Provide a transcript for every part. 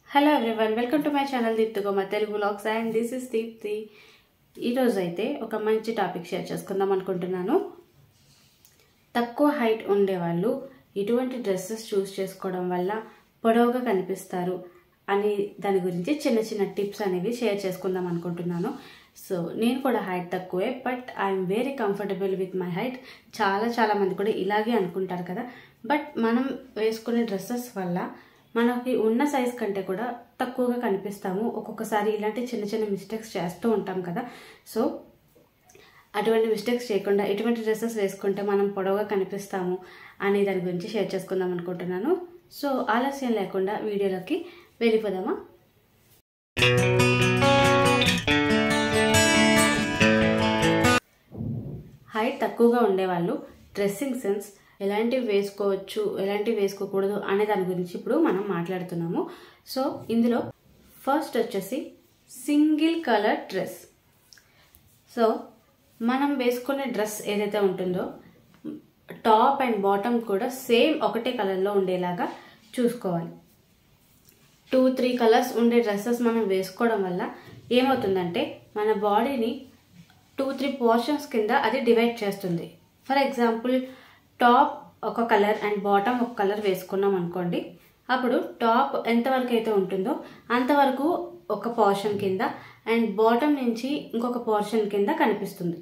hello everyone welcome to my channel Deepthi Goma Telugu vlogs and this is Deepthi ఈరోజు అయితే ఒక మంచి టాపిక్ షేర్ చేసుకుందాం అనుకుంటున్నాను తక్కువ హైట్ ఉండేవాళ్ళు ఇటువంటి డ్రెస్సెస్ చూస్ చేసుకోవడం వల్ల పొడవుగా కనిపిస్తారు అని దాని గురించి చిన్న చిన్న టిప్స్ అనేవి షేర్ చేసుకుందాం అనుకుంటున్నాను సో నేను కూడా హైట్ తక్కువే but I'm very comfortable with my height చాలా చాలా మంది కూడా ఇలాగే అనుకుంటారు కదా బట్ మనం వేసుకునే డ్రెస్సెస్ వల్ల మనకి ఉన్న సైజ్ కంటే కూడా తక్కువగా కనిపిస్తాము ఒక్కొక్కసారి ఇలాంటి చిన్న చిన్న మిస్టేక్స్ చేస్తూ ఉంటాం కదా సో అటువంటి మిస్టేక్స్ చేయకుండా ఎటువంటి డ్రెస్సెస్ వేసుకుంటే మనం పొడవుగా కనిపిస్తాము అనే దాని గురించి షేర్ చేసుకుందాం అనుకుంటున్నాను సో ఆలస్యం లేకుండా వీడియోలోకి వెళ్ళిపోదామా హైట్ తక్కువగా ఉండేవాళ్ళు డ్రెస్సింగ్ సెన్స్ ఎలాంటివి వేసుకోవచ్చు ఎలాంటివి వేసుకోకూడదు అనే దాని గురించి ఇప్పుడు మనం మాట్లాడుతున్నాము సో ఇందులో ఫస్ట్ వచ్చేసి సింగిల్ కలర్ డ్రెస్ సో మనం వేసుకునే డ్రెస్ ఏదైతే ఉంటుందో టాప్ అండ్ బాటమ్ కూడా సేమ్ ఒకటే కలర్లో ఉండేలాగా చూసుకోవాలి టూ త్రీ కలర్స్ ఉండే డ్రెస్సెస్ మనం వేసుకోవడం వల్ల ఏమవుతుందంటే మన బాడీని టూ త్రీ పోర్షన్స్ కింద అది డివైడ్ చేస్తుంది ఫర్ ఎగ్జాంపుల్ టాప్ ఒక కలర్ అండ్ బాటమ్ ఒక కలర్ వేసుకున్నాం అనుకోండి అప్పుడు టాప్ ఎంతవరకు అయితే ఉంటుందో అంతవరకు ఒక పోర్షన్ కింద అండ్ బాటమ్ నుంచి ఇంకొక పోర్షన్ కింద కనిపిస్తుంది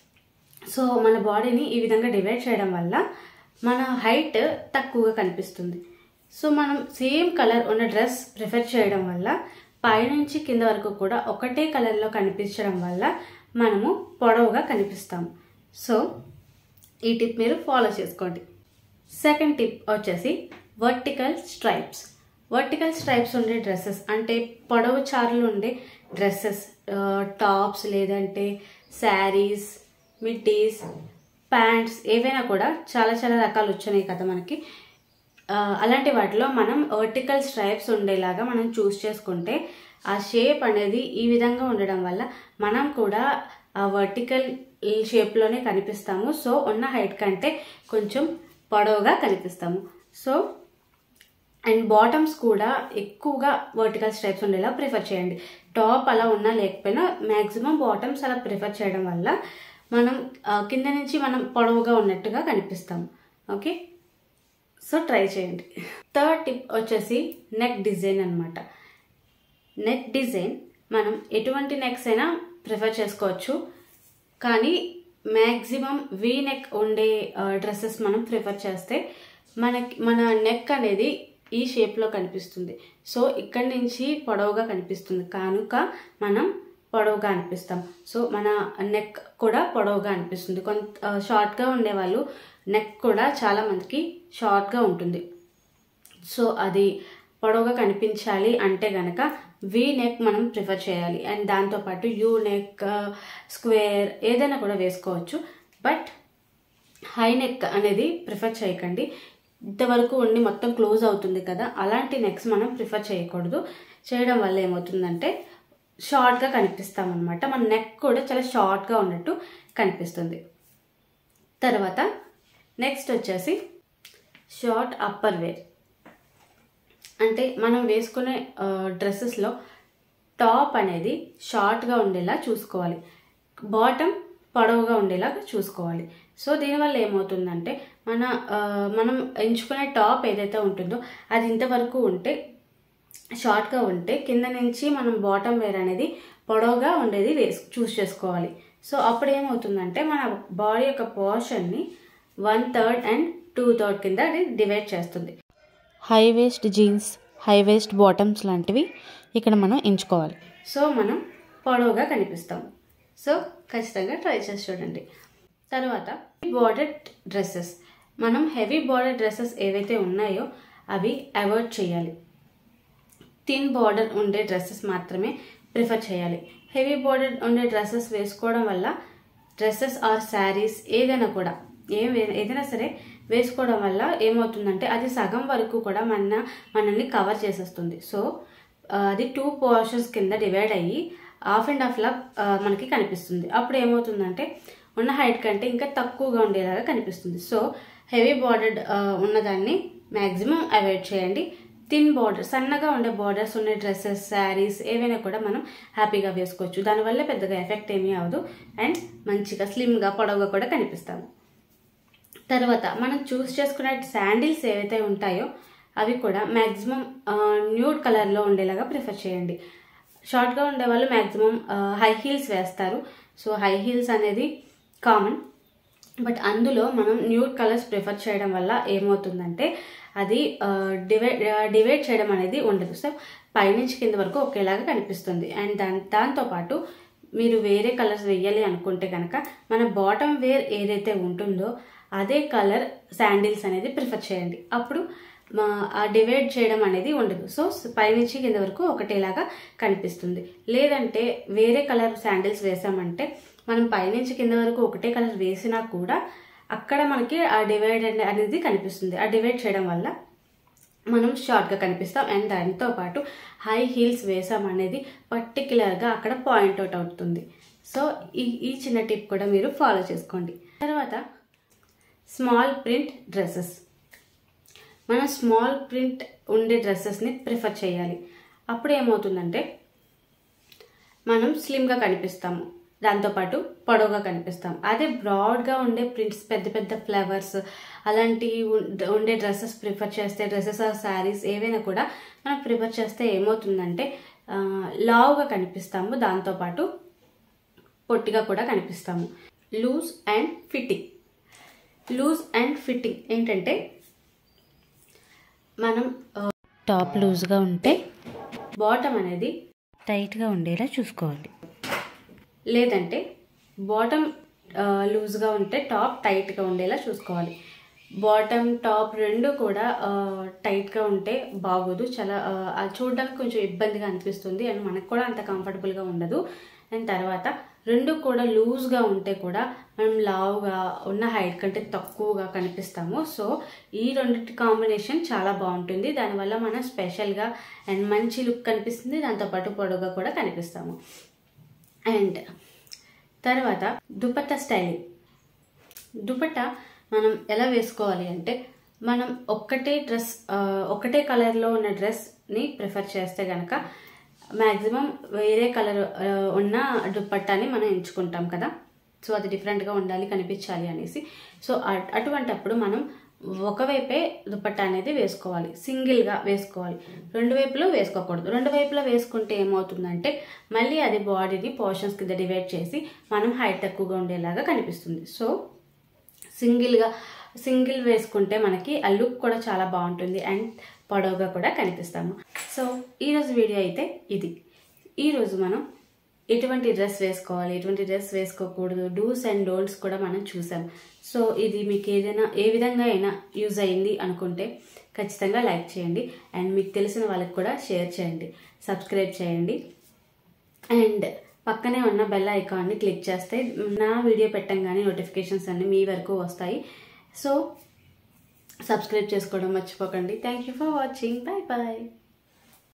సో మన బాడీని ఈ విధంగా డివైడ్ చేయడం వల్ల మన హైట్ తక్కువగా కనిపిస్తుంది సో మనం సేమ్ కలర్ ఉన్న డ్రెస్ ప్రిఫర్ చేయడం వల్ల పైనుంచి కింద వరకు కూడా ఒకటే కలర్లో కనిపించడం వల్ల మనము పొడవుగా కనిపిస్తాం సో ఈ టిప్ మీరు ఫాలో చేసుకోండి సెకండ్ టిప్ వచ్చేసి వర్టికల్ స్ట్రైప్స్ వర్టికల్ స్ట్రైప్స్ ఉండే డ్రెస్సెస్ అంటే పొడవు చారులు ఉండే డ్రెస్సెస్ టాప్స్ లేదంటే శారీస్ మిడ్డీస్ ప్యాంట్స్ ఏవైనా కూడా చాలా చాలా రకాలు వచ్చినాయి కదా మనకి అలాంటి వాటిలో మనం వర్టికల్ స్ట్రైప్స్ ఉండేలాగా మనం చూస్ చేసుకుంటే ఆ షేప్ అనేది ఈ విధంగా ఉండడం వల్ల మనం కూడా ఆ వర్టికల్ షేప్లోనే కనిపిస్తాము సో ఉన్న హైట్ కంటే కొంచెం పొడవుగా కనిపిస్తాము సో అండ్ బాటమ్స్ కూడా ఎక్కువగా వర్టికల్ స్ట్రైప్స్ ఉండేలా ప్రిఫర్ చేయండి టాప్ అలా ఉన్నా లేకపోయినా మ్యాక్సిమం బాటమ్స్ అలా ప్రిఫర్ చేయడం వల్ల మనం కింద నుంచి మనం పొడవుగా ఉన్నట్టుగా కనిపిస్తాము ఓకే సో ట్రై చేయండి థర్డ్ టిప్ వచ్చేసి నెక్ డిజైన్ అనమాట నెక్ డిజైన్ మనం ఎటువంటి నెక్స్ అయినా ప్రిఫర్ చేసుకోవచ్చు కానీ మ్యాక్సిమం వీ నెక్ ఉండే డ్రెస్సెస్ మనం ప్రిఫర్ చేస్తే మనకి మన నెక్ అనేది ఈ షేప్లో కనిపిస్తుంది సో ఇక్కడి నుంచి పొడవుగా కనిపిస్తుంది కనుక మనం పొడవుగా అనిపిస్తాం సో మన నెక్ కూడా పొడవుగా అనిపిస్తుంది కొంత షార్ట్గా ఉండేవాళ్ళు నెక్ కూడా చాలా మందికి షార్ట్గా ఉంటుంది సో అది పొడవుగా కనిపించాలి అంటే గనక వి నెక్ మనం ప్రిఫర్ చేయాలి అండ్ దాంతోపాటు యూ నెక్ స్క్వేర్ ఏదైనా కూడా వేసుకోవచ్చు బట్ హై నెక్ అనేది ప్రిఫర్ చేయకండి ఇంతవరకు ఉండి మొత్తం క్లోజ్ అవుతుంది కదా అలాంటి నెక్స్ మనం ప్రిఫర్ చేయకూడదు చేయడం వల్ల ఏమవుతుందంటే షార్ట్గా కనిపిస్తాం అనమాట మన నెక్ కూడా చాలా షార్ట్గా ఉన్నట్టు కనిపిస్తుంది తర్వాత నెక్స్ట్ వచ్చేసి షార్ట్ అప్పర్ వేర్ అంటే మనం వేసుకునే డ్రెస్సెస్లో టాప్ అనేది షార్ట్గా ఉండేలా చూసుకోవాలి బాటమ్ పొడవుగా ఉండేలా చూసుకోవాలి సో దీనివల్ల ఏమవుతుందంటే మన మనం ఎంచుకునే టాప్ ఏదైతే ఉంటుందో అది ఇంతవరకు ఉంటే షార్ట్గా ఉంటే కింద నుంచి మనం బాటమ్ వేర్ అనేది పొడవుగా ఉండేది వేసు చూస్ చేసుకోవాలి సో అప్పుడు ఏమవుతుందంటే మన బాడీ యొక్క పోర్షన్ని one third and two third కింద అది డివైడ్ చేస్తుంది high waist jeans high waist bottoms లాంటివి ఇక్కడ మనం ఎంచుకోవాలి సో మనం పొడవుగా కనిపిస్తాం సో ఖచ్చితంగా ట్రై చేసి చూడండి తర్వాత బార్డర్ డ్రెస్సెస్ మనం హెవీ బార్డర్ డ్రెస్సెస్ ఏవైతే ఉన్నాయో అవి అవాయిడ్ చేయాలి థిన్ బార్డర్ ఉండే డ్రెస్సెస్ మాత్రమే ప్రిఫర్ చేయాలి హెవీ బార్డర్ ఉండే డ్రెస్సెస్ వేసుకోవడం వల్ల డ్రెస్సెస్ ఆర్ శారీస్ ఏదైనా కూడా ఏం ఏదైనా సరే వేసుకోవడం వల్ల ఏమవుతుందంటే అది సగం వరకు కూడా మన మనల్ని కవర్ చేసేస్తుంది సో అది టూ పోర్షన్స్ కింద డివైడ్ అయ్యి హాఫ్ అండ్ హాఫ్ లా మనకి కనిపిస్తుంది అప్పుడు ఏమవుతుందంటే ఉన్న హైట్ కంటే ఇంకా తక్కువగా ఉండేలాగా కనిపిస్తుంది సో హెవీ బార్డర్డ్ ఉన్నదాన్ని మ్యాక్సిమం అవాయిడ్ చేయండి థిన్ బార్డర్ సన్నగా ఉండే బార్డర్స్ ఉండే డ్రెస్సెస్ శారీస్ ఏవైనా కూడా మనం హ్యాపీగా వేసుకోవచ్చు దానివల్ల పెద్దగా ఎఫెక్ట్ ఏమీ అవ్వదు అండ్ మంచిగా స్లిమ్గా పొడవుగా కూడా కనిపిస్తాము తర్వాత మనం చూస్ చేసుకునే శాండిల్స్ ఏవైతే ఉంటాయో అవి కూడా మ్యాక్సిమం న్యూడ్ కలర్లో ఉండేలాగా ప్రిఫర్ చేయండి షార్ట్గా ఉండే వాళ్ళు మ్యాక్సిమం హై హీల్స్ వేస్తారు సో హై హీల్స్ అనేది కామన్ బట్ అందులో మనం న్యూడ్ కలర్స్ ప్రిఫర్ చేయడం వల్ల ఏమవుతుందంటే అది డివైడ్ డివైడ్ చేయడం అనేది ఉండదు సో పైనుంచి కింద వరకు ఒకేలాగా కనిపిస్తుంది అండ్ దాని దాంతోపాటు మీరు వేరే కలర్స్ వేయాలి అనుకుంటే కనుక మన బాటమ్ వేర్ ఏదైతే ఉంటుందో అదే కలర్ శాండిల్స్ అనేది ప్రిఫర్ చేయండి అప్పుడు మా ఆ డివైడ్ చేయడం అనేది ఉండదు సో పైనుంచి కింద వరకు ఒకటేలాగా కనిపిస్తుంది లేదంటే వేరే కలర్ శాండిల్స్ వేసామంటే మనం పైనుంచి కింద వరకు ఒకటే కలర్ వేసినా కూడా అక్కడ మనకి ఆ డివైడ్ అనేది కనిపిస్తుంది ఆ డివైడ్ చేయడం వల్ల మనం షార్ట్గా కనిపిస్తాం అండ్ దానితో పాటు హై హీల్స్ వేసాం అనేది పర్టికులర్గా అక్కడ పాయింట్ అవుట్ అవుతుంది సో ఈ ఈ చిన్న టిప్ కూడా మీరు ఫాలో చేసుకోండి తర్వాత స్మాల్ ప్రింట్ డ్రెస్సెస్ మనం స్మాల్ ప్రింట్ ఉండే డ్రెస్సెస్ని ప్రిఫర్ చేయాలి అప్పుడు ఏమవుతుందంటే మనం స్లిమ్గా కనిపిస్తాము దాంతోపాటు పొడవుగా కనిపిస్తాం అదే బ్రాడ్గా ఉండే ప్రింట్స్ పెద్ద పెద్ద ఫ్లవర్స్ అలాంటి ఉండే డ్రెస్సెస్ ప్రిఫర్ చేస్తే డ్రెస్సెస్ ఆర్ శారీస్ ఏవైనా కూడా మనం ప్రిఫర్ చేస్తే ఏమవుతుందంటే లావుగా కనిపిస్తాము దాంతోపాటు పొట్టిగా కూడా కనిపిస్తాము loose and fitting loose and fitting ఏంటంటే మనం టాప్ లూజ్గా ఉంటే బాటమ్ అనేది టైట్గా ఉండేలా చూసుకోవాలి లేదంటే బాటమ్ లూజ్గా ఉంటే టాప్ టైట్గా ఉండేలా చూసుకోవాలి బాటమ్ టాప్ రెండు కూడా టైట్గా ఉంటే బాగోదు చాలా అది చూడడానికి కొంచెం ఇబ్బందిగా అనిపిస్తుంది అండ్ మనకు కూడా అంత కంఫర్టబుల్గా ఉండదు అండ్ తర్వాత రెండు కూడా లూజ్గా ఉంటే కూడా మనం లావుగా ఉన్న హైట్ కంటే తక్కువగా కనిపిస్తాము సో ఈ రెండింటి కాంబినేషన్ చాలా బాగుంటుంది దానివల్ల మనం స్పెషల్గా అండ్ మంచి లుక్ కనిపిస్తుంది దాంతోపాటు పొడవుగా కూడా కనిపిస్తాము అండ్ తర్వాత దుపట్టా స్టైలింగ్ దుపట్టా మనం ఎలా వేసుకోవాలి అంటే మనం ఒక్కటే డ్రెస్ ఒక్కటే కలర్లో ఉన్న డ్రెస్ని ప్రిఫర్ చేస్తే కనుక మ్యాక్సిమం వేరే కలర్ ఉన్న దుపట్టాని మనం ఎంచుకుంటాం కదా సో అది డిఫరెంట్గా ఉండాలి కనిపించాలి అనేసి సో అటువంటప్పుడు మనం ఒకవైపే దుపట్టా అనేది వేసుకోవాలి సింగిల్గా వేసుకోవాలి రెండు వైపులో వేసుకోకూడదు రెండు వైపులో వేసుకుంటే ఏమవుతుందంటే మళ్ళీ అది బాడీని పోర్షన్స్ కింద డివైడ్ చేసి మనం హైట్ తక్కువగా ఉండేలాగా కనిపిస్తుంది సో సింగిల్గా సింగిల్ వేసుకుంటే మనకి ఆ లుక్ కూడా చాలా బాగుంటుంది అండ్ పొడవుగా కూడా కనిపిస్తాము సో ఈరోజు వీడియో అయితే ఇది ఈరోజు మనం ఎటువంటి డ్రెస్ వేసుకోవాలి ఎటువంటి డ్రెస్ వేసుకోకూడదు డూస్ అండ్ డోంట్స్ కూడా మనం చూసాం సో ఇది మీకు ఏదైనా ఏ విధంగా అయినా యూజ్ అయింది అనుకుంటే ఖచ్చితంగా లైక్ చేయండి అండ్ మీకు తెలిసిన వాళ్ళకి కూడా షేర్ చేయండి సబ్స్క్రైబ్ చేయండి అండ్ పక్కనే ఉన్న బెల్ ఐకాన్ని క్లిక్ చేస్తే నా వీడియో పెట్టంగానే నోటిఫికేషన్స్ అన్నీ మీ వరకు వస్తాయి సో సబ్స్క్రైబ్ చేసుకోవడం మర్చిపోకండి thank you for watching bye bye